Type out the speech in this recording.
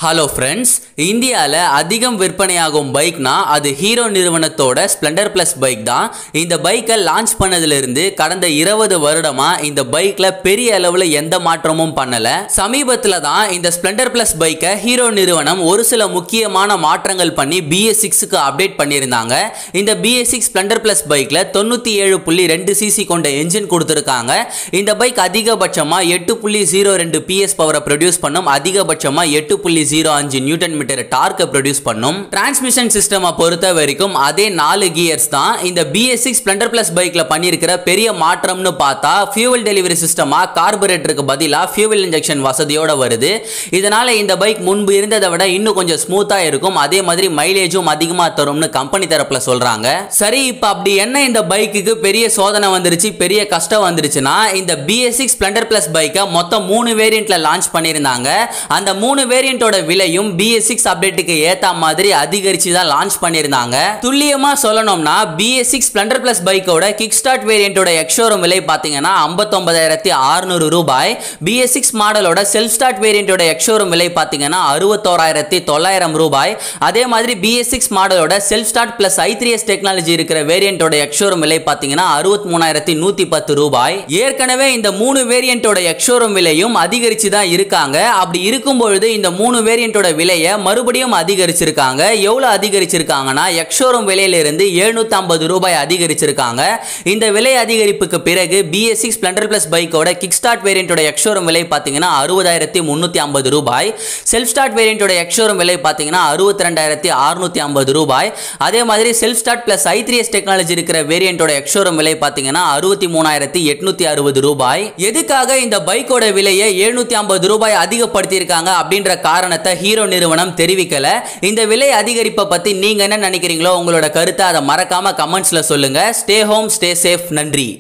hello friends இந்தியாவில் அதிகம் விற்பனையாகும் பைக்னா அது ஹீரோ நிறுவனத்தோட ஸ்ப்ளெண்டர் ப்ளஸ் பைக் தான் இந்த பைக்கை லான்ச் பண்ணதிலிருந்து கடந்த இருபது வருடமாக இந்த பைக்கில் பெரிய அளவில் எந்த மாற்றமும் பண்ணலை சமீபத்தில் தான் இந்த ஸ்ப்ளெண்டர் ப்ளஸ் பைக்கை ஹீரோ நிறுவனம் ஒரு சில முக்கியமான மாற்றங்கள் பண்ணி பிஎஸ் சிக்ஸுக்கு அப்டேட் பண்ணியிருந்தாங்க இந்த பிஎஸ் சிக்ஸ் ஸ்ப்ளெண்டர் ப்ளஸ் பைக்கில் தொண்ணூற்றி ஏழு புள்ளி ரெண்டு சிசி கொண்ட என்ஜின் கொடுத்துருக்காங்க இந்த பைக் அதிகபட்சமாக எட்டு புள்ளி ஜீரோ ரெண்டு பிஎஸ் பவரை ப்ரொடியூஸ் பண்ணும் அதிகபட்சமாக எட்டு புள்ளி ஜீரோ அஞ்சு நியூட்டன் மீட்டர் டார்க்கை ப்ரொடியூஸ் பண்ணும் டிரான்ஸ்மிஷன் சிஸ்டமை பொறுத்த வரைக்கும் அதே நாலு கியர்ஸ் தான் இந்த பிஎஸ் சிக்ஸ் ஸ்ப்ளெண்டர் பிளஸ் பைக்கில் பண்ணியிருக்கிற பெரிய மாற்றம்னு பார்த்தா ஃபியூவல் டெலிவரி சிஸ்டமாக கார்பரேட்டருக்கு பதிலாக ஃபியூவல் இன்ஜெக்ஷன் வசதியோட வருது இதனால இந்த பைக் முன்பு இருந்ததை விட இன்னும் கொஞ்சம் ஸ்மூத்தாக இருக்கும் அதே மாதிரி மைலேஜும் அதிகமாக தரும்னு கம்பெனி தரப்புல சொல்றாங்க சரி இப்போ அப்படி என்ன இந்த பைக்குக்கு பெரிய சோதனை வந்துருச்சு பெரிய கஷ்டம் வந்துருச்சுன்னா இந்த பிஎஸ் சிக்ஸ் ஸ்ப்ளெண்டர் பிளஸ் பைக்கை மொத்தம் மூணு வேரியண்ட்ல லான்ச் பண்ணியிருந்தாங்க அந்த மூணு வேரியண்ட்டோட விலையும் பிஎஸ் சிக்ஸ் அப்டேட்டுக்கு ஏத்த மாதிரி அதிகரிச்சு தான் லான்ச் பண்ணியிருந்தாங்க துல்லியமா சொல்லணும்னா பிஎஸ் சிக்ஸ் ஸ்ப்ளெண்டர் பிளஸ் பைக்கோட கிக் ஸ்டார்ட் வேரியண்டோட எக்ஷோரூம் விலை பார்த்தீங்கன்னா ஐம்பத்தொன்பதாயிரத்தி அறுநூறு ரூபாய் பிஎஸ் சிக்ஸ் மாடலோட செல்ஃப் ஸ்டார்ட் வேரியண்டோட எக்ஷோரூம் விலை பார்த்தீங்கன்னா அறுபத்தோராயிரத்தி தொள்ளாயிரம் ரூபாய் அதே மாதிரி பிஎஸ் சிக்ஸ் மாடலோட self start plus i three S technology இருக்கிற வேரியண்டோட எக்ஷோரூம் விலை பார்த்தீங்கன்னா அறுபத்தி மூணாயிரத்தி நூற்றி பத்து ரூபாய் ஏற்கனவே இந்த மூணு வேரியண்டோட எக்ஷோரூம் விலையும் அதிகரிச்சு தான் இருக்காங்க அப்படி இருக்கும் பொழுது இந்த மூணு வேரியண்டோட விலையை மறுபடியும் அதிகரிச்சிருக்காங்க எவ்வளோ அதிகரிச்சிருக்காங்கன்னா எக்ஷோரூம் விலையிலிருந்து எழுநூத்தி ஐம்பது ரூபாய் அதிகரிச்சிருக்காங்க இந்த விலை அதிகரிப்புக்கு பிறகு பிஎஸ் சிக்ஸ் ஸ்ப்ளெண்டர் பிளஸ் பைக்கோட கிக் ஸ்டார்ட் வேரியண்டோட எக்ஷோரூம் விலை பார்த்தீங்கன்னா அறுபதாயிரத்தி முந்நூற்றி ஐம்பது ரூபாய் செல்ஃப் ஸ்டார்ட் வேரியண்டோட எக்ஷோரூம் விலை பார்த்தீங்கன்னா அறுபத்தி ரெண்டாயிரத்தி அறுநூத்தி ஐம்பது ரூபாய் அதே மாதிரி self start plus i three S technology இருக்கிற வேரியண்டோட எக்ஷோரூம் விலை பார்த்தீங்கன்னா அறுபத்தி மூணாயிரத்தி எட்நூத்தி அறுபது ரூபாய் எதுக்காக இந்த பைக்கோட விலையை எழுநூத்தி ஐம்பது ரூபாய் அதிகப்படுத்தியிருக்காங்க அப்படின்ற காரணத்தை ஹீரோ நிறுவனம் தெரிவிக்கல இந்த விலை அதிகரிப்பை பத்தி நீங்க என்ன நினைக்கிறீங்களோ உங்களோட கருத்தை அதை மறக்காம கமெண்ட்ஸ்ல சொல்லுங்க ஸ்டே ஹோம் ஸ்டே சேஃப் நன்றி